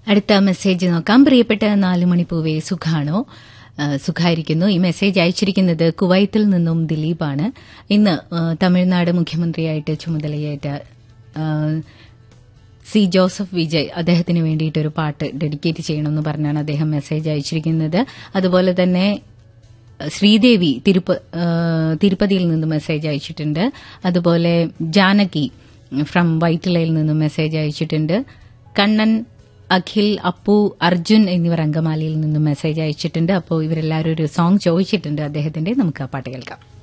അടുത്ത മെസ്സേജ് നോക്കാം പ്രിയപ്പെട്ട നാലുമണിപ്പൂവേ സുഖാണോ ആ, സുഖായിരിക്കുന്നു ഈ മെസ്സേജ് അയച്ചിരിക്കുന്നത് കുവൈത്തിൽ നിന്നും ദിലീപാണ് ഇന്ന് ആ, തമിഴ്നാട് മുഖ്യമന്ത്രിയായിട്ട് ചുമതലയേറ്റ ആ, സി ജോസഫ് വിജയ് അദ്ദേഹത്തിന് വേണ്ടിയിട്ട് ഒരു പാട്ട് ഡെഡിക്കേറ്റ് ചെയ്യണമെന്ന് പറഞ്ഞാണ് അദ്ദേഹം മെസ്സേജ് അയച്ചിരിക്കുന്നത് അതുപോലെ തന്നെ ശ്രീദേവി തിരുപ്പ ആ, തിരുപ്പതിയിൽ നിന്ന് മെസ്സേജ് അയച്ചിട്ടുണ്ട് അതുപോലെ ജാനകി ഫ്രം വൈറ്റിലയിൽ നിന്ന് മെസ്സേജ് അയച്ചിട്ടുണ്ട് കണ്ണൻ അഖിൽ അപ്പു അർജുൻ എന്നിവർ അങ്കമാലിയിൽ നിന്ന് മെസ്സേജ് അയച്ചിട്ടുണ്ട് അപ്പോൾ ഇവരെല്ലാവരും ഒരു സോങ് ചോദിച്ചിട്ടുണ്ട് അദ്ദേഹത്തിന്റെ നമുക്ക് ആ പാട്ട് കേൾക്കാം